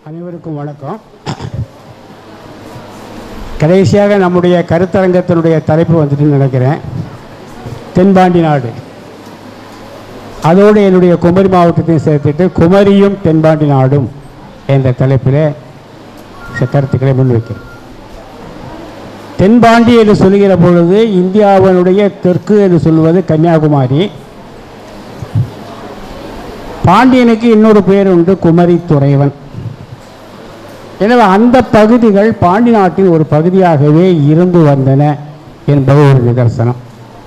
அனைவருக்கும் வணக்கம் கடைசியாக நம்முடைய கருத்தரங்கத்தினுடைய தலைப்பு வந்துட்டு நினைக்கிறேன் தென்பாண்டி நாடு அதோடு என்னுடைய குமரி மாவட்டத்தையும் சேர்த்துட்டு குமரியும் தென்பாண்டி நாடும் என்ற தலைப்பில் சில கருத்துக்களை முன்வைக்கிறேன் தென்பாண்டி என்று சொல்லுகிற பொழுது இந்தியாவினுடைய தெற்கு என்று சொல்வது கன்னியாகுமரி பாண்டியனுக்கு இன்னொரு பேர் உண்டு குமரி துறைவன் எனவே அந்த பகுதிகள் பாண்டி நாட்டின் ஒரு பகுதியாகவே இருந்து வந்தன என்பது ஒரு நிதர்சனம்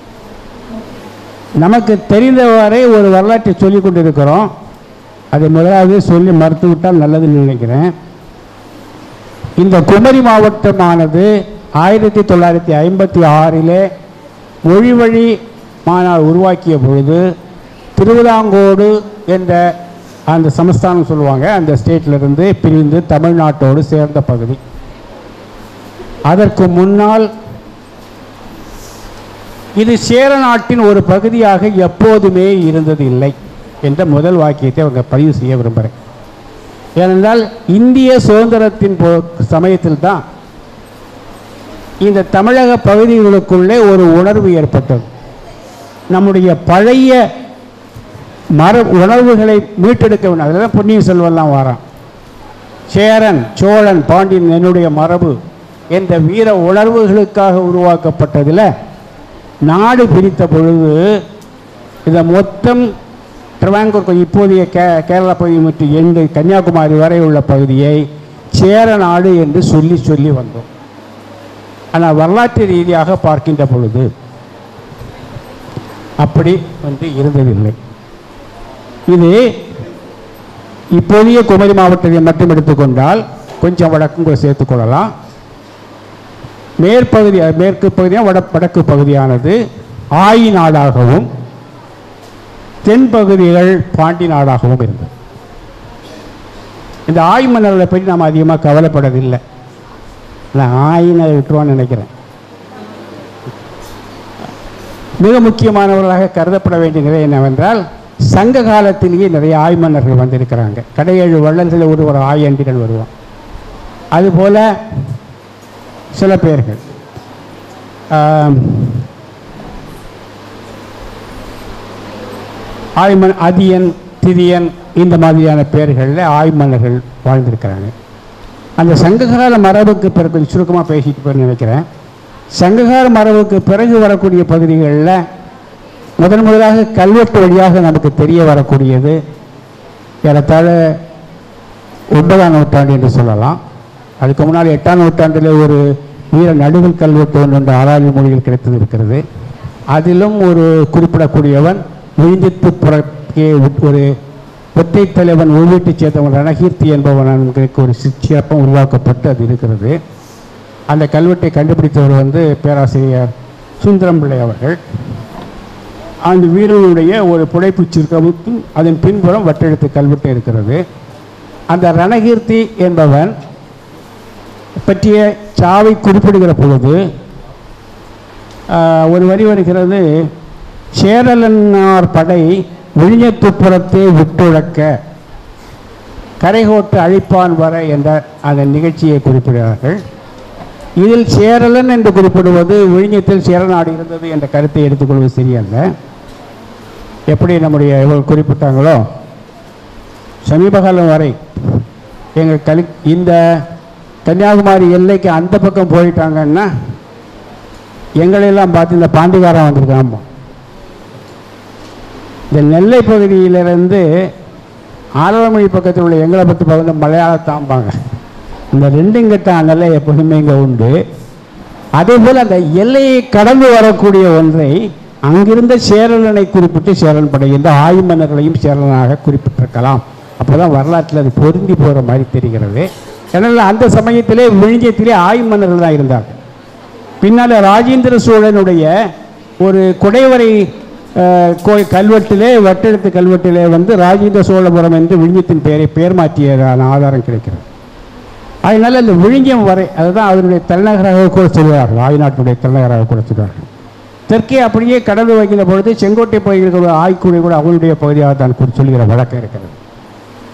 நமக்கு தெரிந்தவரை ஒரு வரலாற்றை சொல்லிக் கொண்டிருக்கிறோம் அதை முதலாவது சொல்லி மறுத்துவிட்டால் நல்லதுன்னு நினைக்கிறேன் இந்த குமரி மாவட்டமானது ஆயிரத்தி தொள்ளாயிரத்தி ஐம்பத்தி ஆறிலே மொழி வழி மாநாடு உருவாக்கிய பொழுது திருவிதாங்கோடு என்ற அந்த சமஸ்தானம் சொல்லுவாங்க அந்த ஸ்டேட்ல இருந்து பிரிந்து தமிழ்நாட்டோடு சேர்ந்த பகுதி அதற்கு முன்னால் இது சேர நாட்டின் ஒரு பகுதியாக எப்போதுமே இருந்தது இல்லை என்ற முதல் வாக்கியத்தை அவங்க பதிவு செய்ய விரும்புகிறேன் ஏனென்றால் இந்திய சுதந்திரத்தின் சமயத்தில் தான் இந்த தமிழக பகுதிகளுக்குள்ளே ஒரு உணர்வு ஏற்பட்டது நம்முடைய பழைய மர உணர்வுகளை மீட்டெடுக்க வேண்டும் அதில் தான் பொன்னியின் செல்வன்லாம் வரான் சேரன் சோழன் பாண்டியன் என்னுடைய மரபு என்ற வீர உணர்வுகளுக்காக உருவாக்கப்பட்டதில் நாடு பிரித்த பொழுது இதை மொத்தம் திருவாங்கூர் இப்போதைய கே கேரளா பகுதி மற்றும் எண்டு கன்னியாகுமரி வரை உள்ள பகுதியை சேர நாடு என்று சொல்லி சொல்லி வந்தோம் ஆனால் வரலாற்று ரீதியாக பார்க்கின்ற பொழுது அப்படி வந்து இருந்ததில்லை இது இப்போதைய குமரி மாவட்டத்தை மட்டும் எடுத்துக்கொண்டால் கொஞ்சம் வடக்கும் கூட சேர்த்துக்கொள்ளலாம் மேற்பகுதி மேற்கு பகுதியாக வட வடக்கு பகுதியானது ஆயி நாடாகவும் தென் பகுதிகள் பாண்டி நாடாகவும் இருந்தது இந்த ஆய் மன்னர்களை பற்றி நாம் அதிகமாக கவலைப்படவில்லை நான் ஆயினை விட்டுருவான்னு நினைக்கிறேன் மிக முக்கியமானவர்களாக கருதப்பட வேண்டிய நிலை என்னவென்றால் சங்க காலத்திலேயே நிறைய ஆய் மன்னர்கள் வந்திருக்கிறாங்க கடையேழு வள்ளல்களில் ஒரு ஒரு ஆய் அண்டிடன் வருவான் அதுபோல் சில பேர்கள் ஆம், ஆய்மன் அதியன் திதியன் இந்த மாதிரியான பெயர்களில் ஆய்மன்னர்கள் வாழ்ந்திருக்கிறாங்க அந்த சங்ககால மரபுக்கு பிறகு கொஞ்சம் சுருக்கமாக பேசிட்டு போய் நினைக்கிறேன் சங்ககால மரபுக்கு பிறகு வரக்கூடிய பகுதிகளில் முதன் முதலாக கல்வெட்டு வழியாக நமக்கு தெரிய வரக்கூடியது ஏறத்தாழ ஒன்பதாம் நூற்றாண்டு என்று சொல்லலாம் அதுக்கு முன்னால் எட்டாம் நூற்றாண்டில் ஒரு வீர நடுவில் கல்வெட்டு ஒன்று ஒன்று ஆறாவது மொழியில் கிடைத்தது இருக்கிறது அதிலும் ஒரு குறிப்பிடக்கூடியவன் விழிஞ்சித்து புறக்கே ஒரு ஒற்றை தலைவன் உள்வீட்டைச் சேர்ந்தவன் ரணகீர்த்தி என்பவன் என்கிற ஒரு சி- சிறப்பம் உருவாக்கப்பட்டு அது இருக்கிறது அந்த கல்வெட்டை கண்டுபிடித்தவர் வந்து பேராசிரியர் சுந்தரம் பிள்ளை அவர்கள் அந்த வீரனுடைய ஒரு புடைப்பு சிறுக்கமுத்தும் அதன் பின்புறம் வட்டெழுத்து கல்வெட்டு இருக்கிறது அந்த ரணகீர்த்தி என்பவன் பற்றிய சாவை குறிப்பிடுகிற பொழுது ஆஹ், ஒரு வரி வருகிறது சேரலன்னார் படை விழிஞத்துப்புறத்தே விட்டுழக்க கரைகோட்டு அழிப்பான் வர என்ற அந்த நிகழ்ச்சியை குறிப்பிடுகிறார்கள் இதில் சேரலன் என்று குறிப்பிடுவது விழிஞத்தில் சேரநாடு இருந்தது என்ற கருத்தை எடுத்துக்கொள்வது சரியல்ல எப்படி நம்முடைய இவர்கள் குறிப்பிட்டாங்களோ சமீப காலம் வரை எங்கள் கலி இந்த கன்னியாகுமரி எல்லைக்கு அந்த பக்கம் போயிட்டாங்கன்னா எங்களெல்லாம் பார்த்து இந்த பாண்டிகாரம் வந்திருக்காம இந்த நெல்லை பகுதியிலிருந்து ஆலமொழி பக்கத்தில் உள்ள எங்களை பற்றி பகுந்த மலையாளத்தாம்பாங்க இந்த ரெண்டும் கிட்ட நெல்லை எப்போதுமே இங்கே உண்டு அதே போல் அந்த எல்லையை கடந்து வரக்கூடிய ஒன்றை அங்கிருந்த சேரலனை குறிப்பிட்டு சேரன் படை இந்த ஆயுமன்னர்களையும் சேரலனாக குறிப்பிட்டிருக்கலாம் அப்போதான் வரலாற்றில் அது பொருந்தி போகிற மாதிரி தெரிகிறது ஏன்னா அந்த சமயத்திலே விழிஞ்சத்திலே ஆயுமன்னர்கள் தான் இருந்தார்கள் பின்னால் ராஜேந்திர சோழனுடைய ஒரு குடைவரை அஹ், கோ- கல்வெட்டிலே வட்டெழுத்து கல்வெட்டிலே வந்து ராஜேந்திர சோழபுரம் என்று விழிஞ்சத்தின் பெயரை பெயர் மாற்றியதான ஆதாரம் கிடைக்கிறது அதனால இந்த விழிஞ்சம் வரை அதுதான் அதனுடைய தலைநகராக கூட சொல்வார்கள் ஆய்நாட்டினுடைய தலைநகராக கூட சொல்வார்கள் தெற்கே அப்படியே கடந்து வைக்கிற பொழுது செங்கோட்டை பகுதியில் ஆய்க்குடி கூட அவனுடைய பகுதியாக தான் குறி- சொல்லுகிற வழக்கம் இருக்கிறது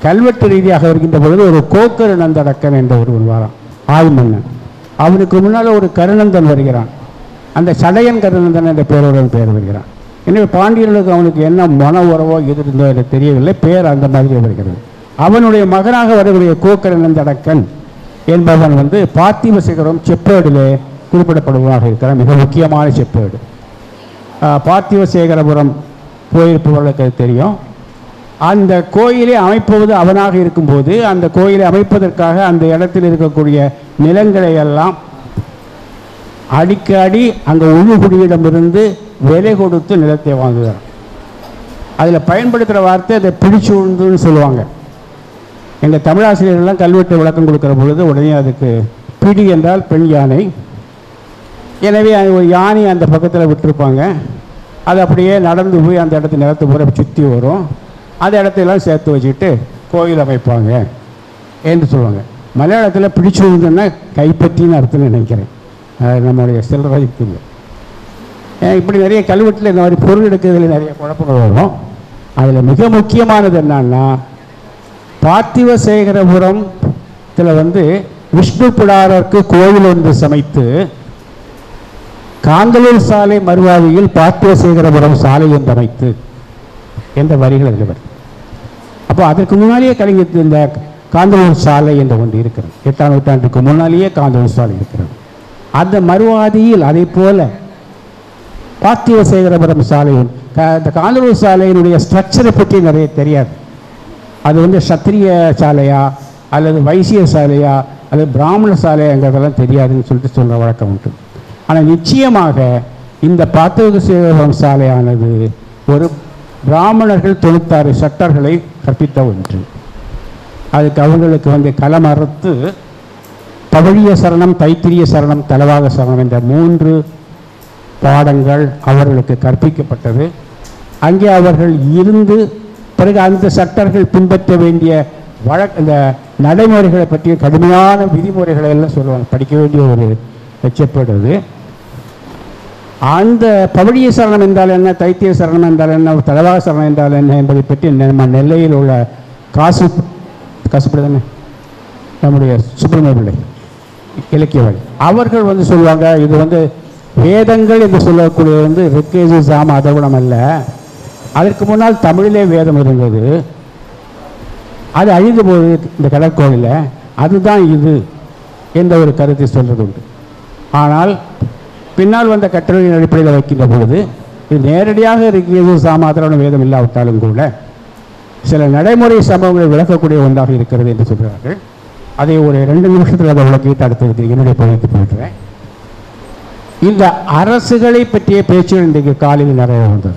கல்வெட்டு ரீதியாக இருக்கின்ற பொழுது ஒரு கோக்கரு நந்தடக்கன் என்ற ஒருவன் வரான் ஆய்மன்னன் அவனுக்கு முன்னால் ஒரு கருநந்தன் வருகிறான் அந்த சடையன் கருநந்தன் என்ற பேருடன் பெயர் வருகிறான் எனவே பாண்டியர்களுக்கு அவனுக்கு என்ன மன உறவோ எது இருந்தோ எனக்கு தெரியவில்லை பேர் அந்த மாதிரி வருகிறது அவனுடைய மகனாக வரக்கூடிய கோக்கரநந்தடக்கன் என்பவன் வந்து பார்த்திவ சிகரம் செப்பேடிலே குறிப்பிடப்படுவதாக இருக்கிறான் மிக முக்கியமான செப்பேடு ஆஹ் பார்த்திவ சேகரபுரம் போயிருப்பவர்களுக்கு அது தெரியும் அந்த கோயிலை அமைப்பது அவனாக இருக்கும்போது அந்த கோயிலை அமைப்பதற்காக அந்த இடத்தில் இருக்கக்கூடிய நிலங்களை எல்லாம் அடிக்கடி அங்கே உழுகுடியிடமிருந்து விலை கொடுத்து நிலத்தை வாங்குகிறான் அதில் பயன்படுத்துகிற வார்த்தை அதை பிடிச்சு உழுந்துன்னு சொல்லுவாங்க எங்கள் தமிழாசிரியர்கள்லாம் கல்வெட்டு விளக்கம் கொடுக்குற பொழுது உடனே அதுக்கு பிடி என்றால் பெண் யானை எனவே அது ஒரு யானை அந்த பக்கத்தில் விட்டுருப்பாங்க அது அப்படியே நடந்து போய் அந்த இடத்து நிலத்து பூரா சுற்றி வரும் அந்த இடத்தையெல்லாம் சேர்த்து வச்சுக்கிட்டு கோயில் அமைப்பாங்க என்று சொல்லுவாங்க மலையாளத்தில் பிடிச்சு விழுந்துன்னா கைப்பற்றின்னு அர்த்தம் நினைக்கிறேன் அது நம்மளுடைய செல்வராஜுக்கு இல்லை ஏன் இப்படி நிறைய கல்வெட்டில் இந்த மாதிரி பொருள் எடுக்கிறதுல நிறைய குழப்பங்கள் வரும் அதில் மிக முக்கியமானது என்னன்னா பார்த்திவசேகரபுரத்தில் வந்து விஷ்ணு புடாரருக்கு கோயில் ஒன்று சமைத்து காந்தலூர் சாலை மறுவாதியில் பார்த்திவசேகரபுரம் சாலை என்று அமைத்து என்ற வரிகள் அதில் வருது அப்போ அதற்கு முன்னாலேயே கலைஞர் இந்த காந்தலூர் சாலை என்ற ஒன்று இருக்கிறது எட்டாம் நூற்றாண்டுக்கு முன்னாலேயே காந்தலூர் சாலை இருக்கிறது அந்த மறுவாதியில் அதை போல பார்த்திவசேகரபுரம் சாலை க- இந்த காந்தலூர் சாலையினுடைய ஸ்ட்ரக்சரை பற்றி நிறைய தெரியாது அது வந்து சத்திரிய சாலையா அல்லது வைசிய சாலையா அல்லது பிராமண சாலையாங்கிறதெல்லாம் தெரியாதுன்னு சொல்லிட்டு சொல்கிற வழக்கம் உண்டு ஆனால் நிச்சயமாக இந்த பார்த்திவசேகரபுரம் சாலையானது ஒரு பிராமணர்கள் தொண்ணூத்தாறு சட்டர்களை கற்பித்த ஒன்று அதுக்கு அவங்களுக்கு வந்து களம் அறுத்து பவழிய சரணம் தைத்திரிய சரணம் தலவாக சரணம் என்ற மூன்று பாடங்கள் அவர்களுக்கு கற்பிக்கப்பட்டது அங்கே அவர்கள் இருந்து பிறகு அந்த சட்டர்கள் பின்பற்ற வேண்டிய வழக் இந்த நடைமுறைகளை பற்றிய கடுமையான விதிமுறைகளை எல்லாம் சொல்லுவாங்க படிக்க வேண்டிய ஒரு எச்சப்பேடு அது அந்த பவழிய சரணம் என்றால் என்ன தைத்திய சரணம் என்றால் என்ன தலவாக சரணம் என்றால் என்ன என்பதை பற்றி நம்ம நெல்லையில் உள்ள காசு காசுப்படி தானே நம்முடைய சுப்பிரமணிய பிள்ளை இலக்கியவாதி அவர்கள் வந்து சொல்லுவாங்க இது வந்து வேதங்கள் என்று சொல்லக்கூடிய வந்து ரிக்கேஜி சாம அதகுணம் அல்ல அதற்கு முன்னால் தமிழிலே வேதம் இருந்தது அது அழிந்து போகுது இந்த கடற்கோயிலில் அதுதான் இது என்ற ஒரு கருத்தை சொல்றது உண்டு ஆனால் பின்னால் வந்த கட்டுரையின் அடிப்படையில் வைக்கின்ற பொழுது இது நேரடியாக ரிக்கேஜி சாம அதகுணம் வேதம் இல்லாவிட்டாலும் கூட சில நடைமுறை சம்பவங்களை விளக்கக்கூடிய ஒன்றாக இருக்கிறது என்று சொல்கிறார்கள் அதை ஒரு ரெண்டு நிமிஷத்தில் அதை விளக்கிட்டு அடுத்தது என்னுடைய பகுதிக்கு போயிட்டுறேன் இந்த அரசுகளை பற்றிய பேச்சுகள் இன்றைக்கு காலையில் நிறைய வந்தது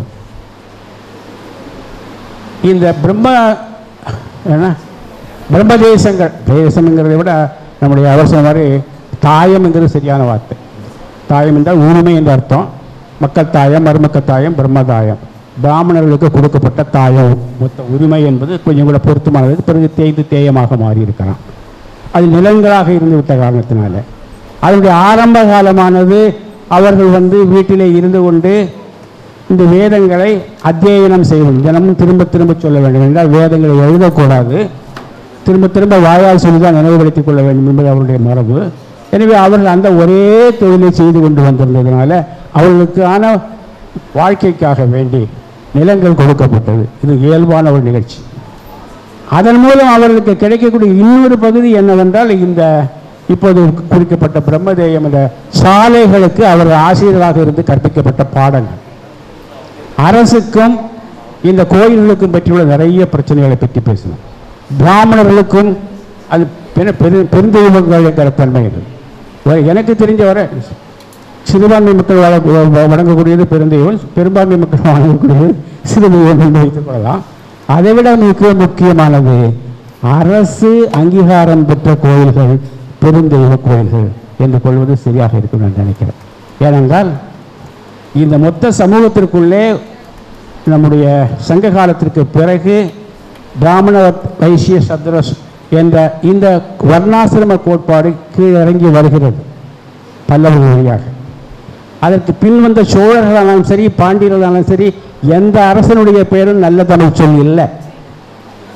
இந்த பிரம்ம என்ன பிரம்ம தேசங்கள் தேசம்ங்கிறதை விட நம்முடைய அவசரம் மாதிரி தாயம்ங்கிறது சரியான வார்த்தை தாயம் என்றால் உரிமை என்ற அர்த்தம் மக்கள் தாயம் மருமக்கள் தாயம் பிரம்மதாயம் பிராமணர்களுக்கு கொடுக்கப்பட்ட தாயம் மொத்த உரிமை என்பது கொஞ்சம் கூட பொருத்தமானது பிறகு தேய்ந்து தேயமாக மாறி இருக்கலாம் அது நிலங்களாக இருந்து விட்ட காரணத்தினால அதனுடைய ஆரம்ப காலமானது அவர்கள் வந்து வீட்டிலே இருந்து கொண்டு இந்த வேதங்களை அத்தியனம் செய்வது தினமும் திரும்ப திரும்ப சொல்ல வேண்டும் என்றால் வேதங்களை எழுதக்கூடாது திரும்ப திரும்ப வாயால் சொல்லி தான் நினைவுபடுத்திக் கொள்ள வேண்டும் என்பது அவருடைய மரபு எனவே அவர்கள் அந்த ஒரே தொழிலை செய்து கொண்டு வந்திருந்ததுனால அவர்களுக்கான வாழ்க்கைக்காக வேண்டி நிலங்கள் கொடுக்கப்பட்டது இது இயல்பான ஒரு நிகழ்ச்சி அதன் மூலம் அவர்களுக்கு கிடைக்கக்கூடிய இன்னொரு பகுதி என்னவென்றால் இந்த இப்போது குறிக்கப்பட்ட பிரம்மதேயம் என்ற சாலைகளுக்கு அவர்கள் ஆசிரியராக இருந்து கற்பிக்கப்பட்ட பாடங்கள் அரசுக்கும் இந்த கோயில்களுக்கும் பற்றியுள்ள நிறைய பிரச்சனைகளை பற்றி பேசணும் பிராமணர்களுக்கும் அது பெரு பெரு பெருந்தெய்வங்கள் என்கிற தன்மை இது வ- எனக்கு தெரிஞ்ச வரை சிறுபான்மை மக்கள் வழ- வ- வணங்கக்கூடியது பெருந்தெய்வம் பெரும்பான்மை மக்கள் வணங்கக்கூடியது சிறுதெய்வம் என்று வைத்துக் கொள்ளலாம் அதை விட மிக முக்கியமானது அரசு அங்கீகாரம் பெற்ற கோயில்கள் பெருந்தெய்வ கோயில்கள் என்று கொள்வது சரியாக இருக்கும் நான் நினைக்கிறேன் ஏனென்றால் இந்த மொத்த சமூகத்திற்குள்ளே நம்முடைய சங்க காலத்திற்கு பிறகு பிராமண வைசிய சத்ரஸ் என்ற இந்த வர்ணாசிரம கோட்பாடு கீழிறங்கி வருகிறது பல்லவர்கள் வழியாக அதற்கு பின் வந்த சோழர்களானாலும் சரி பாண்டியர்களானாலும் சரி எந்த அரசனுடைய பெயரும் நல்ல தமிழ் சொல் இல்லை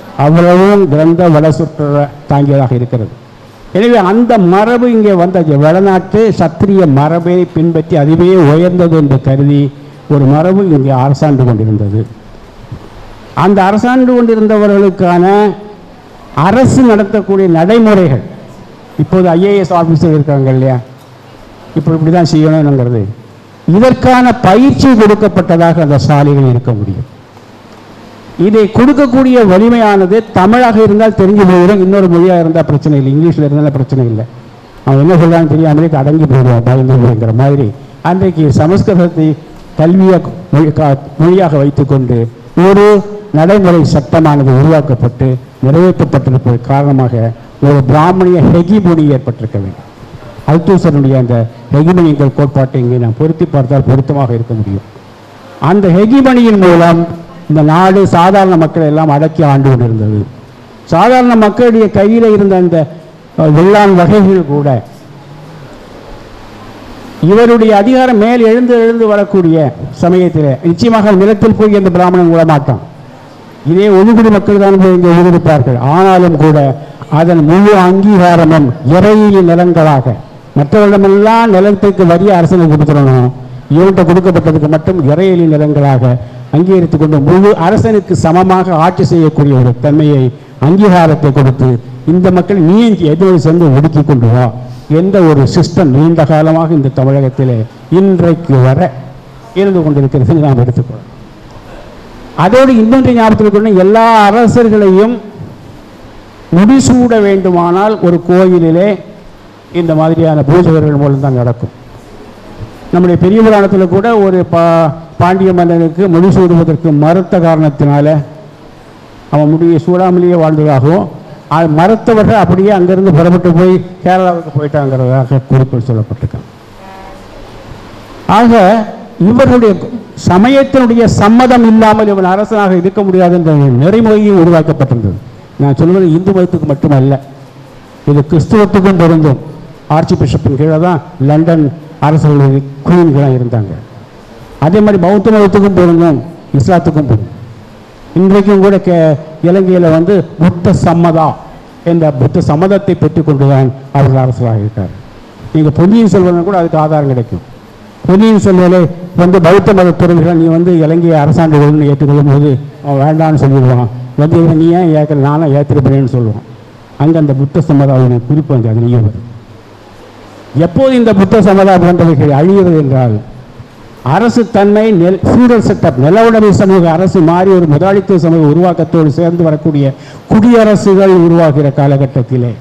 அவ்வளவும் கிரந்த வளசுற்ற தாங்கியதாக இருக்கிறது எனவே அந்த மரபு இங்கே வந்த வடநாட்டு சத்திரிய மரபை பின்பற்றி அதுவே உயர்ந்தது என்று கருதி ஒரு மரபு இங்கே அரசாண்டு கொண்டிருந்தது அந்த அரசாண்டு கொண்டிருந்தவர்களுக்கான அரசு நடத்தக்கூடிய நடைமுறைகள் இப்போது ஐஏஎஸ் ஆஃபீஸர் இருக்காங்க இல்லையா இப்போ இப்படி தான் செய்யணுங்கிறது இதற்கான பயிற்சி கொடுக்கப்பட்டதாக அந்த சாலைகள் இருக்க முடியும் இதை கொடுக்கக்கூடிய வலிமையானது தமிழாக இருந்தால் தெரிஞ்சு போயிடும் இன்னொரு மொழியாக இருந்தால் பிரச்சனை இல்லை இங்கிலீஷில் இருந்தாலும் பிரச்சனை இல்லை அவன் என்ன சொல்றான்னு தெரியாமலே அடங்கி போயிடுவான் பயந்து போய்ங்கிற மாதிரி அன்றைக்கு சமஸ்கிருதத்தை கல்வியாக மொழி கா- மொழியாக வைத்துக்கொண்டு ஒரு நடைமுறை சட்டமானது உருவாக்கப்பட்டு நிறைவேற்றப்பட்டிருப்பது காரணமாக ஒரு பிராமணிய ஹெகிமொழி ஏற்பட்டிருக்க வேண்டும் அல்தூசனுடைய அந்த ஹெகிமணியங்கள் கோட்பாட்டை இங்கே நாம் பொருத்தி பார்த்தால் பொருத்தமாக இருக்க முடியும் அந்த ஹெகிமணியின் மூலம் இந்த நாடு சாதாரண மக்களை எல்லாம் அடக்கி ஆண்டு கொண்டிருந்தது சாதாரண மக்களுடைய கையில் இருந்த அந்த அஹ், வெள்ளான் வகைகள் கூட இவருடைய அதிகாரம் மேல் எழுந்து எழுந்து வரக்கூடிய சமயத்தில் நிச்சயமாக நிலத்தில் போய் அந்த பிராமணன் விட மாட்டான் இதே ஒதுக்குடி மக்கள் தான் போய் இங்கே உயிரிழப்பார்கள் ஆனாலும் கூட அதன் முழு அங்கீகாரமும் இறையிலி நிலங்களாக மற்றவரிடமெல்லாம் நிலத்துக்கு வரிய அரசனுக்கு கொடுத்துடணும் இவன்கிட்ட கொடுக்கப்பட்டதுக்கு மட்டும் இறையிலி நிலங்களாக அங்கீகரித்துக் கொண்டு முழு அரசனுக்கு சமமாக ஆட்சி செய்யக்கூடிய ஒரு தன்மையை அங்கீகாரத்தை கொடுத்து இந்த மக்கள் நீ எதோடு சேர்ந்து ஒடுக்கி கொண்டு வா என்ற ஒரு சிஸ்டம் நீண்ட காலமாக இந்த தமிழகத்திலே இன்றைக்கு வர இருந்து கொண்டிருக்கிறது நாம் எடுத்துக்கொள்ளலாம் அதோடு இன்னொன்று ஞாபகத்தில் கொண்டு எல்லா அரசர்களையும் முடிசூட வேண்டுமானால் ஒரு கோயிலிலே இந்த மாதிரியான பூஜைகள் மூலம் தான் நடக்கும் நம்முடைய பெரிய புராணத்தில் கூட ஒரு பா பாண்டிய மன்னனுக்கு முடிசூடுவதற்கு மறுத்த காரணத்தினால அவன் முடியை சூடாமலேயே வாழ்ந்ததாகவும் அது மறுத்தவர்கள் அப்படியே அங்கிருந்து புறப்பட்டு போய் கேரளாவுக்கு போயிட்டாங்கிறதாக குறிப்பில் சொல்லப்பட்டிருக்காங்க ஆக இவர்களுடைய சமயத்தினுடைய சம்மதம் இல்லாமல் இவன் அரசனாக இருக்க முடியாது என்ற நெறிமுறையும் உருவாக்கப்பட்டிருந்தது நான் சொல்வது இந்து மதத்துக்கு மட்டுமல்ல இது கிறிஸ்துவத்துக்கும் பொருந்தும் ஆர்ச்சி பிஷப்பின் கீழே தான் லண்டன் அரசர்கள் குயின்களாக இருந்தாங்க அதே மாதிரி பௌத்த மதத்துக்கும் பொருந்தும் இஸ்லாத்துக்கும் பொருந்தும் இன்றைக்கும் கூட கே இலங்கையில் வந்து புத்த சம்மதா என்ற புத்த சம்மதத்தை பெற்றுக்கொண்டு தான் அவர்கள் அரசராக இருக்கார் நீங்கள் பொன்னியின் செல்வன் கூட அதுக்கு ஆதாரம் கிடைக்கும் பொன்னியின் செல்வனை வந்து பௌத்த மத துறவிகள் நீ வந்து இலங்கையை அரசாண்டுகள்னு ஏற்றுக்கொள்ளும் போது அவன் வேண்டாம்னு சொல்லிடுவான் வந்து இவன் நீ ஏன் ஏற்கல நானும் ஏற்றிருப்பேன்னு சொல்லுவான் அங்கே அந்த புத்த சம்மதாவின் குறிப்பு வந்து அது நீங்க வரும் எப்போது இந்த புத்த சமதா போன்றவைகள் அழிகிறது என்றால் அரசு தன்மை நெல் ஃபியூடல் செட்டப் நிலவுடைமை சமூக அரசு மாறி ஒரு முதலாளித்துவ சமூக உருவாக்கத்தோடு சேர்ந்து வரக்கூடிய குடியரசுகள் உருவாகிற காலகட்டத்திலே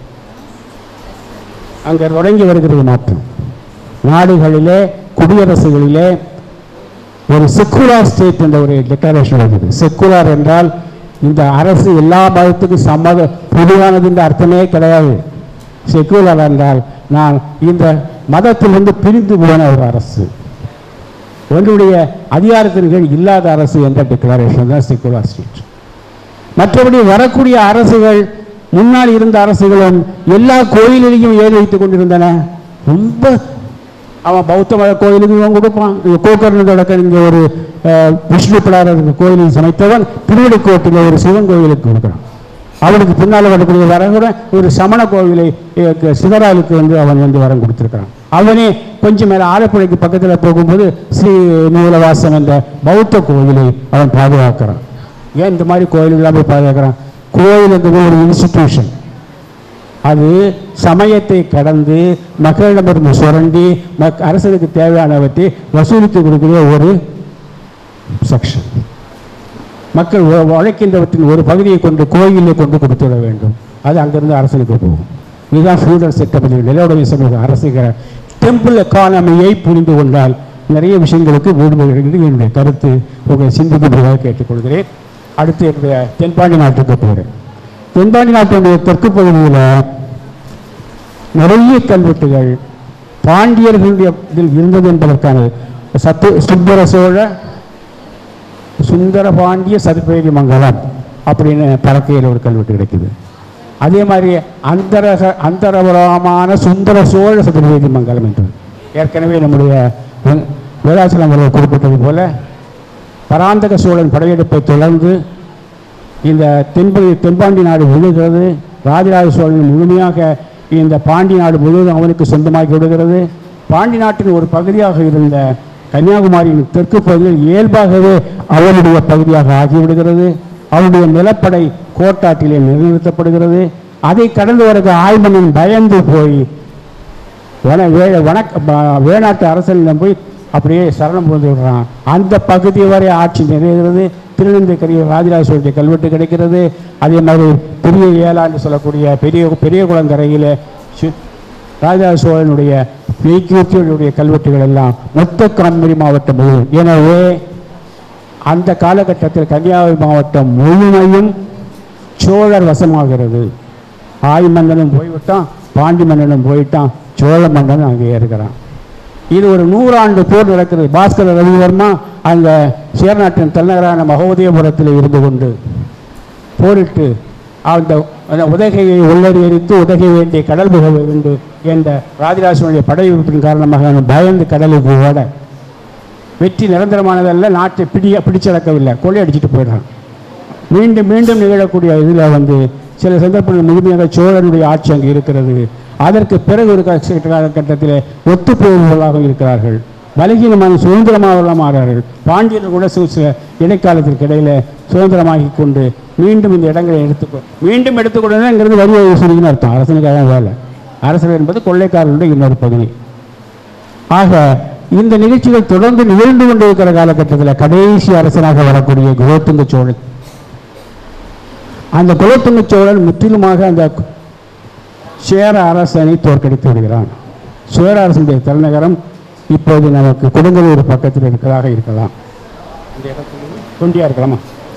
அங்கே தொடங்கி வருகிறது மாற்றம் நாடுகளிலே குடியரசுகளிலே ஒரு செக்குலார் ஸ்டேட் என்ற ஒரு டெக்ளரேஷன் வருது செக்குலார் என்றால் இந்த அரசு எல்லா மதத்துக்கும் சம்மத பொதுவானது என்ற அர்த்தமே கிடையாது செக்குலர் என்றால் நான் இந்த மதத்திலிருந்து பிரிந்து போன ஒரு அரசு ஒன்றுடைய அதிகாரத்தின் கீழ் இல்லாத அரசு என்ற டிக்ளரேஷன் தான் செக்குலர் ஸ்டேட் மற்றபடி வரக்கூடிய அரசுகள் முன்னால் இருந்த அரசுகளும் எல்லா கோயிலையும் ஏறி வைத்துக் கொண்டிருந்தன ரொம்ப அவன் பௌத்த மத கோயிலுக்கு இவன் கொடுப்பான் கோக்கர்ணத்தோட இங்கே ஒரு அஹ், விஷ்ணு பிடாரர் கோயிலில் சமைத்தவன் திருவடிக்கோட்டில் ஒரு சிவன் கோயிலுக்கு கொடுக்குறான் அவனுக்கு பின்னால் வரக்கூடிய வரகுற ஒரு சமண கோவிலை அஹ், சிவராலுக்கு வந்து அவன் வந்து வரம் கொடுத்துருக்கிறான் அவனே கொஞ்சம் மேலே ஆலப்புழைக்கு பக்கத்தில் போகும்போது ஸ்ரீ மூலவாசம் என்ற பௌத்த கோவிலை அவன் பாதுகாக்கிறான் ஏன் இந்த மாதிரி கோயில்களாக போய் பாதுகாக்கிறான் கோயிலுங்கிறது ஒரு இன்ஸ்டிடியூஷன் அது சமயத்தை கடந்து மக்களிடமிருந்து சுரண்டி மக் அரசனுக்கு தேவையானவற்றை வசூலித்து கொடுக்கிற ஒரு செக்ஷன் மக்கள் உ- உழைக்கின்றவற்றின் ஒரு பகுதியை கொண்டு கோயிலில் கொண்டு கொடுத்துவிட வேண்டும் அது அங்கிருந்து அரசனுக்கு போகும் இதுதான் ஃபியூடல் செட்டப் நிலவுடைய சமூக அரசுகிற டெம்பிள் எக்கானமியை புரிந்து கொண்டால் நிறைய விஷயங்களுக்கு வீடுபடுகிறது என்னுடைய கருத்து உங்களை சிந்திக்கும்படியாக கேட்டுக்கொள்கிறேன் அடுத்து என்னுடைய தென்பாண்டி நாட்டுக்கு போகிறேன் தென்பாண்டி நாட்டினுடைய தெற்கு பகுதியில் நிறைய கல்வெட்டுகள் பாண்டியர்களுடைய இதில் இருந்தது என்பதற்கான சத்து சுந்தர சோழ சுந்தர பாண்டிய சதுப்பேரி மங்கலம் அப்படின்னு பறக்கையில் ஒரு கல்வெட்டு கிடைக்குது அதே மாதிரி அந்தரக அந்தரபுரமான சுந்தர சோழ சதுர்வேதி மங்கலம் என்று ஏற்கனவே நம்முடைய வெ- வேதாச்சலம் அவர்கள் குறிப்பிட்டது போல பராந்தக சோழன் படையெடுப்பை தொடர்ந்து இந்த தென்பகுதி தென்பாண்டி நாடு விழுகிறது ராஜராஜ சோழன் முழுமையாக இந்த பாண்டி நாடு முழுவதும் அவனுக்கு சொந்தமாகி விடுகிறது பாண்டி நாட்டின் ஒரு பகுதியாக இருந்த கன்னியாகுமரியின் தெற்கு பகுதியில் இயல்பாகவே அவனுடைய பகுதியாக ஆகிவிடுகிறது அவனுடைய நிலப்படை கோட்டாட்டிலே நிலைநிறுத்தப்படுகிறது அதை கடந்து வருகிற ஆய்மன்னன் பயந்து போய் வன வே வணக்க ப- வேணாட்டு அரசனிடம் போய் அப்படியே சரணம் புரிந்து விடுறான் அந்த பகுதி வரை ஆட்சி நிறைகிறது திருநெல்வேலிக்கரையில் ராஜராஜ சோழனுடைய கல்வெட்டு கிடைக்கிறது அதே மாதிரி பெரிய ஏலாண்டு சொல்லக்கூடிய பெரிய பெரிய குளங்கரையில் சு- ராஜராஜ சோழனுடைய மெய்கீர்த்தியுடைய கல்வெட்டுகள் எல்லாம் மொத்த கன்னியாகுமரி மாவட்டம் முழுவதும் எனவே அந்த காலகட்டத்தில் கன்னியாகுமரி மாவட்டம் முழுமையும் சோழர் வசமாகிறது ஆய் மன்னனும் போய்விட்டான் பாண்டி மன்னனும் போயிட்டான் சோழ மன்னனும் அங்கே இருக்கிறான் இது ஒரு நூறாண்டு போர் நடக்கிறது பாஸ்கர ரவிவர்மா அந்த சேரநாட்டின் தலைநகரான மகோதயபுரத்தில் இருந்து கொண்டு போரிட்டு அந்த அந்த உதகையை உள்ளறியரித்து உதகை வேண்டிய கடல் புக வேண்டும் என்ற ராஜராஜனுடைய படையெடுப்பின் காரணமாக அவன் பயந்து கடலுக்கு ஓட வெற்றி நிரந்தரமானதல்ல நாட்டை பிடிய பிடிச்சடக்கவில்லை கொள்ளையடிச்சிட்டு போயிடுறான் மீண்டும் மீண்டும் நிகழக்கூடிய இதில் வந்து சில சந்தர்ப்பங்கள் முழுமையாக சோழனுடைய ஆட்சி அங்கே இருக்கிறது அதற்கு பிறகு ஒரு க- காலகட்டத்தில் ஒத்துப்போவர்களாக இருக்கிறார்கள் பலகீனமான சுதந்திரமாக மாறார்கள் பாண்டியர்கள் கூட சு- சில இடைக்காலத்திற்கு இடையில சுதந்திரமாகி கொண்டு மீண்டும் இந்த இடங்களை எடுத்துக்கொ மீண்டும் எடுத்துக்கொண்டுங்கிறது வரி வசூலின்னு அர்த்தம் அரசனுக்காக வேலை அரசர் என்பது கொள்ளைக்காரர்களுடைய இன்னொரு பகுதி ஆக இந்த நிகழ்ச்சிகள் தொடர்ந்து நிகழ்ந்து கொண்டிருக்கிற காலகட்டத்தில் கடைசி அரசனாக வரக்கூடிய குலோத்துங்க சோழன் அந்த குலோத்துங்க சோழன் முற்றிலுமாக அந்த சேர அரசனை தோற்கடித்து விடுகிறான் சேர அரசனுடைய தலைநகரம் இப்போது நமக்கு கொடுங்கலூர் பக்கத்தில் இருக்கிறதாக இருக்கலாம் இந்த இடத்துல தொண்டியா இருக்கலாமா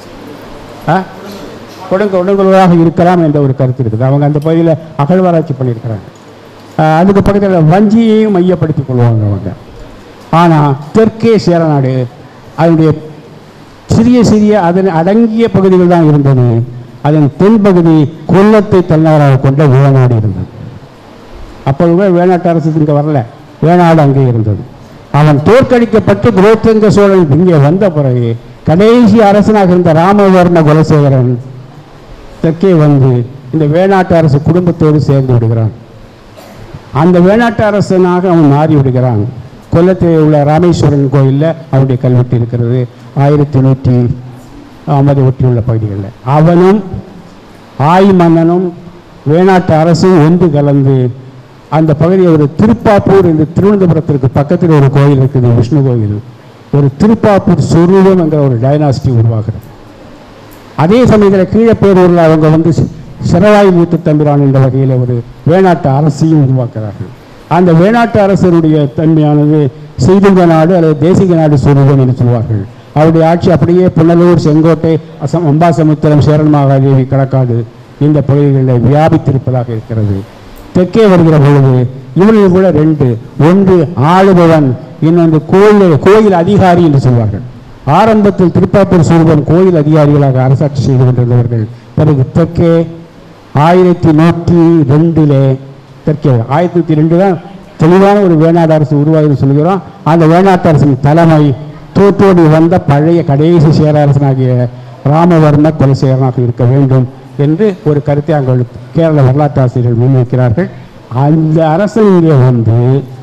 ஆ கொடுங்க கொடுங்கலூராக இருக்கலாம் என்ற ஒரு கருத்து இருக்குது அவங்க அந்த பகுதியில் அகழ்வாராய்ச்சி பண்ணியிருக்கிறாங்க ஆ, அதுக்கு பக்கத்தில் வஞ்சியையும் மையப்படுத்திக் கொள்வாங்க அவங்க ஆனால் தெற்கே சேரநாடு அதனுடைய சிறிய சிறிய அதன் அடங்கிய பகுதிகள் தான் இருந்தது அதன் தென்பகுதி கொல்லத்தை தலைநகராக கொண்ட வேணாடு இருந்தது அப்பொழுது கூட வேணாட்டு அரசு இங்கே வரல வேணாடு அங்கே இருந்தது அவன் தோற்கடிக்கப்பட்டு குலோத்துங்க சோழன் இங்கே வந்த பிறகு கடைசி அரசனாக இருந்த ராமவர்ம குலசேகரன் தெற்கே வந்து இந்த வேணாட்டு அரசு குடும்பத்தோடு சேர்ந்து விடுகிறான் அந்த வேணாட்டு அரசனாக அவன் மாறி விடுகிறான் கொல்லத்தில் உள்ள ராமேஸ்வரன் கோயிலில் அவனுடைய கல்வெட்டு இருக்கிறது ஆயிரத்தி நூற்றி ஐம்பது ஒட்டியுள்ள பகுதிகளில் அவனும் ஆய் மன்னனும் வேணாட்டு அரசும் ஒன்று கலந்து அந்த பகுதியை ஒரு திருப்பாப்பூர் என்று திருவனந்தபுரத்திற்கு பக்கத்தில் ஒரு கோயில் இருக்குது விஷ்ணு கோயில் ஒரு திருப்பாப்பூர் சொரூபம் என்கிற ஒரு டைனாஸ்டி உருவாகிறது அதே சமயத்தில் கீழப்பேரூரில் அவங்க வந்து சி- சிறவாய் மூத்த தம்பிரான் என்ற வகையில் ஒரு வேணாட்டு அரசையும் உருவாக்குறார்கள் அந்த வேணாட்டு அரசனுடைய தன்மையானது செய்துங்க நாடு அல்லது தேசிக நாடு சொருபம் என்று சொல்வார்கள் அவருடைய ஆட்சி அப்படியே புனலூர் செங்கோட்டை அசம் அம்பாசமுத்திரம் சேரன் மகாதேவி களக்காடு இந்த பகுதிகளில் வியாபித்திருப்பதாக இருக்கிறது தெற்கே வருகிற பொழுது இவர்கள் கூட ரெண்டு ஒன்று ஆளுபவன் இன்னொன்று கோயில் கோயில் அதிகாரி என்று சொல்வார்கள் ஆரம்பத்தில் திருப்பாப்பூர் சூர்வன் கோயில் அதிகாரிகளாக அரசாட்சி செய்து கொண்டிருந்தவர்கள் பிறகு தெற்கே ஆயிரத்தி நூற்றி ரெண்டிலே தெற்கே ஆயிரத்தி நூற்றி ரெண்டு தான் தெளிவான ஒரு வேணாடு அரசு உருவாகி சொல்கிறோம் அந்த வேணாட்டு அரசின் தலைமை தோற்றோடி வந்த பழைய கடைசி சேர அரசனாகிய ராமவர்ம குலசேகரனாக இருக்க வேண்டும் என்று ஒரு கருத்தை அங்கு கேரள வரலாற்று ஆசிரியர்கள் முன்வைக்கிறார்கள் அந்த அரசன் இங்கே வந்து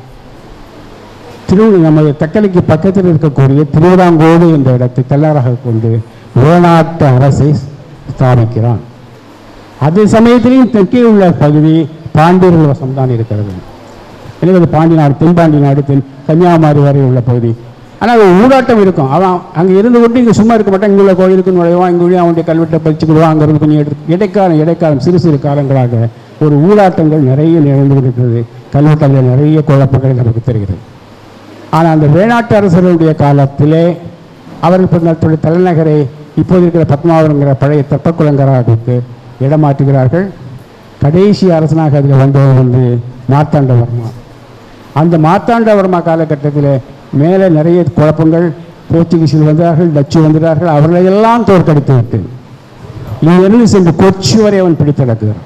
திரு நமது தக்கலைக்கு பக்கத்தில் இருக்கக்கூடிய திருவிதாங்கோடு என்ற இடத்தை தலைநகராக கொண்டு வேணாட்டு அரசை ஸ்தாபிக்கிறான் அதே சமயத்திலையும் தெற்கே உள்ள பகுதி பாண்டியர்கள் வசம்தான் இருக்கிறது எனவே அது பாண்டி நாடு தென்பாண்டி நாடு தென் கன்னியாகுமரி வரை உள்ள பகுதி ஆனால் அது ஊடாட்டம் இருக்கும் அவன் அங்கே இருந்து கொண்டு இங்கே சும்மா இருக்க மாட்டான் இங்கே உள்ள கோயிலுக்கு நுழைவான் இங்கே உள்ள அவனுடைய கல்வெட்டை பறிச்சுக்கிடுவான் அங்கே இருந்து கொஞ்சம் எடுத்து இடைக்காலம் இடைக்காலம் சிறு சிறு காலங்களாக ஒரு ஊடாட்டங்கள் நிறைய நிகழ்ந்து இருக்கிறது கல்வெட்டங்கள் நிறைய குழப்பங்கள் நமக்கு தெரிகிறது ஆனால் அந்த வேணாட்டு அரசர்களுடைய காலத்திலே அவர்கள் தன்னுடைய தலைநகரை இப்போது இருக்கிற பத்மாவரங்கிற பழைய தெப்பக்குளங்கராவுக்கு இடமாற்றுகிறார்கள் கடைசி அரசனாக அதில் வந்தவர் வந்து மார்த்தாண்டவர்மா அந்த மார்த்தாண்டவர்மா காலகட்டத்தில் மேலே நிறைய குழப்பங்கள் போர்ச்சுகீசில் வந்தார்கள் டச்சு வந்தார்கள் அவர்களையெல்லாம் தோற்கடித்து விட்டு இங்கிருந்து சென்று கொச்சி வரை அவன் பிடித்தடக்குகிறான்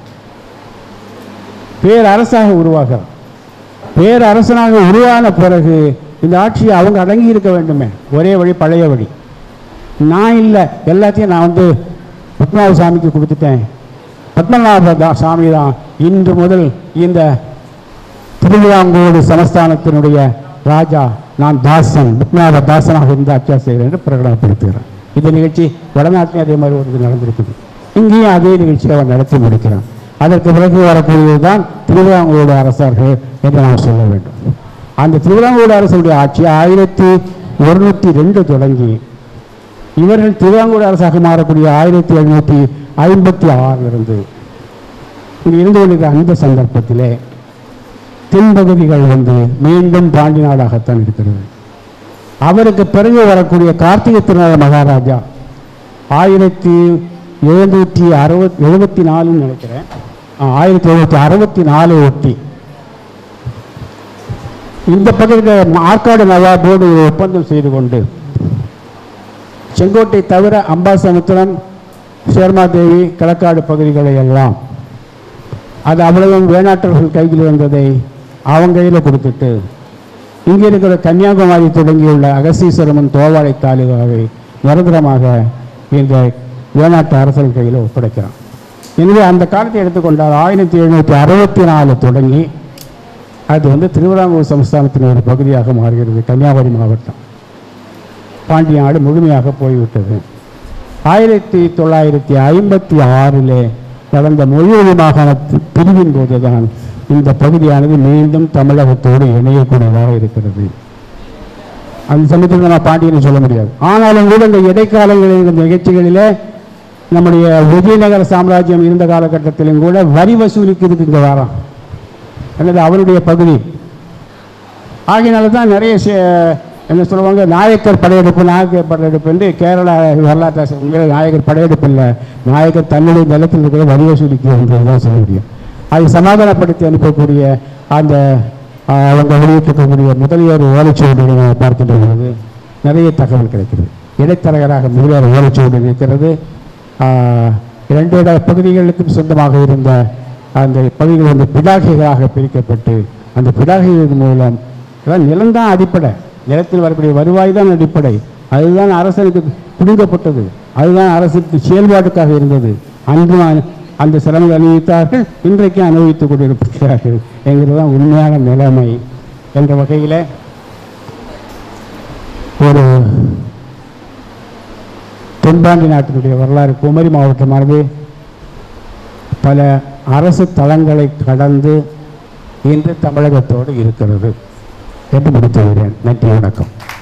பேரரசாக உருவாகிறான் பேரரசனாக உருவான பிறகு இந்த ஆட்சியை அவங்க அடங்கி இருக்க வேண்டுமே ஒரே வழி பழைய வழி நான் இல்லை எல்லாத்தையும் நான் வந்து பத்மநாப சாமிக்கு கொடுத்துட்டேன் பத்மநாப தா- சாமி தான் இன்று முதல் இந்த திருவிழாங்கோடு சமஸ்தானத்தினுடைய ராஜா நான் தாசன் பத்மநாப தாசனாக இருந்து ஆட்சியா செய்கிறேன் என்று பிரகடனப்படுத்துகிறான் இந்த நிகழ்ச்சி வடநாட்டிலே அதே மாதிரி ஒரு இது நடந்திருக்குது இங்கேயும் அதே நிகழ்ச்சியை அவன் நடத்தி முடிக்கிறான் அதற்கு பிறகு வரக்கூடியதுதான் திருவிழாங்கோடு அரசர்கள் என்று நாம் சொல்ல வேண்டும் அந்த திருவிழாங்கோடு அரசனுடைய ஆட்சி ஆயிரத்தி ஒருநூற்றி ரெண்டு தொடங்கி இவர்கள் திருவாங்கூர் அரசாக மாறக்கூடிய ஆயிரத்தி எழுநூற்றி ஐம்பத்தி ஆறிலிருந்து இங்கு இருந்து கொண்டிருக்கிற அந்த சந்தர்ப்பத்திலே தென்பகுதிகள் வந்து மீண்டும் பாண்டி நாடாகத்தான் இருக்கிறது அவருக்கு பிறகு வரக்கூடிய கார்த்திகை திருநாள் மகாராஜா ஆயிரத்தி எழுநூற்றி அறுபத் எழுபத்தி நாலுன்னு நினைக்கிறேன் ஆ, ஆயிரத்தி எழுநூற்றி அறுபத்தி நாலு ஒட்டி இந்த பகுதியில் ஆற்காடு நவாபோடு ஒரு ஒப்பந்தம் செய்து கொண்டு செங்கோட்டை தவிர அம்பாசமுத்திரம் சேர்மாதேவி களக்காடு பகுதிகளை எல்லாம் அது அவ்வளவும் வேணாட்டர்கள் கையில் வந்ததை அவங்க கையில் கொடுத்துட்டு இங்கே இருக்கிற கன்னியாகுமரி தொடங்கியுள்ள அகசீஸ்வரமன் தோவாளை தாலுகாவை நிரந்தரமாக இந்த வேணாட்டு அரசன் கையில் ஒப்படைக்கிறான் எனவே அந்த காலத்தை எடுத்துக்கொண்டால் ஆயிரத்தி எழுநூற்றி அறுபத்தி நாலு தொடங்கி அது வந்து திருவிதாங்கூர் சமஸ்தானத்தின் ஒரு பகுதியாக மாறுகிறது கன்னியாகுமரி மாவட்டம் பாண்டிய நாடு முழுமையாக போய்விட்டது ஆயிரத்தி தொள்ளாயிரத்தி ஐம்பத்தி ஆறிலே நடந்த மொழிவழி மாகாண பி- பிரிவின் போதுதான் இந்த பகுதியானது மீண்டும் தமிழகத்தோடு இணையக்கூடியதாக இருக்கிறது அந்த சமயத்தில் நம்ம பாண்டியனை சொல்ல முடியாது ஆனாலும் கூட இந்த இடைக்காலங்களில் இந்த நிகழ்ச்சிகளிலே நம்முடைய விஜயநகர சாம்ராஜ்யம் இருந்த காலகட்டத்திலும் கூட வரி வசூலிக்கிறதுக்கு இங்கே வரான் அல்லது அவருடைய பகுதி ஆகையினால தான் நிறைய சே- என்ன சொல்லுவாங்க நாயக்கர் படையெடுப்பு நாயக்கர் படையெடுப்பு என்று கேரளா வரலாற்று உண்மையில நாயக்கர் படையெடுப்பு இல்லை நாயக்கர் தன்னுடைய நிலத்தில் இருக்கிற வரி வசூலிக்கு என்பது தான் சொல்ல முடியும் அதை சமாதானப்படுத்தி அனுப்பக்கூடிய அந்த ஆ, அவங்க வெளியிட்டிருக்கக்கூடிய முதலியார் ஓலைச்சுவடிகளை நாம் பார்க்கின்ற பொழுது நிறைய தகவல் கிடைக்கிறது இடைத்தரகராக முதலியார் ஓலைச்சுவடி இருக்கிறது ஆ, இரண்டு இட பகுதிகளுக்கும் சொந்தமாக இருந்த அந்த பகுதிகள் வந்து பிடாகைகளாக பிரிக்கப்பட்டு அந்த பிடாகைகள் மூலம் அதான் நிலம்தான் அடிப்படை நிலத்தில் வரக்கூடிய வருவாய் தான் அடிப்படை அதுதான் அரசனுக்கு பிடுங்கப்பட்டது அதுதான் அரசுக்கு செயல்பாட்டுக்காக இருந்தது அன்று நான் அந்த சிரமங்கள் அனுபவித்தார்கள் இன்றைக்கு அனுபவித்துக் கொண்டிருக்கிறார்கள் என்கிறது தான் உண்மையான நிலைமை என்ற வகையில் ஒரு தென்பாண்டி நாட்டினுடைய வரலாறு குமரி மாவட்டமானது பல அரசு தளங்களை கடந்து இன்று தமிழகத்தோடு இருக்கிறது என்று முடித்து வருகிறேன் நன்றி வணக்கம்